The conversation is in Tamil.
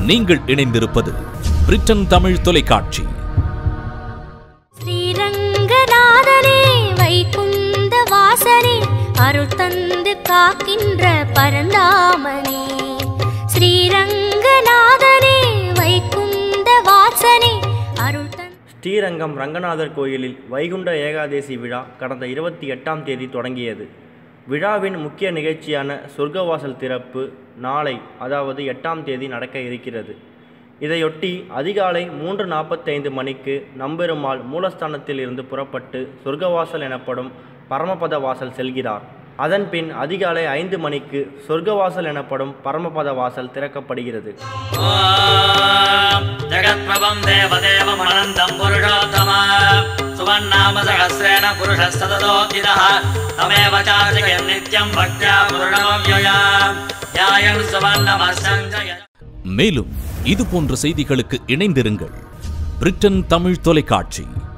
நீங்கள் இணைந்திருப்பது பிரிட்டன் தமிழ் தொலைக்காட்சி ஸ்ரீரங்கநாதனே வைகுந்த வாசனே அருள் தந்து காக்கின்ற பரந்தாமனே ஸ்ரீரங்கநாதனே வைகுந்த வாசனே அருள் தந்து ஸ்ரீரங்கம் ரங்கநாதர் கோயிலில் வைகுண்ட ஏகாதேசி விழா கடந்த இருபத்தி எட்டாம் தேதி தொடங்கியது விழாவின் முக்கிய நிகழ்ச்சியான சொர்க்கவாசல் திறப்பு நாளை அதாவது எட்டாம் தேதி நடக்க இருக்கிறது இதையொட்டி அதிகாலை மூன்று நாற்பத்தைந்து மணிக்கு நம்பெருமாள் மூலஸ்தானத்தில் இருந்து புறப்பட்டு சொர்க்கவாசல் எனப்படும் பரமபத வாசல் செல்கிறார் அதன்பின் அதிகாலை ஐந்து மணிக்கு சொர்க்கவாசல் எனப்படும் பரமபத வாசல் திறக்கப்படுகிறது ॐ जगत्प्रभं देवदेवमनन्तं पुरुषोत्तम सुवन्नाम सहस्रेण पुरुषस्तदोदितः तमेव चार्जयन् नित्यं भक्त्या पूर्णमव्यया ध्यायन् सुवर्णमस्सञ्जय மேலும் இது போன்ற செய்திகளுக்கு இணைந்திருங்கள் பிரிட்டன் தமிழ் தொலைக்காட்சி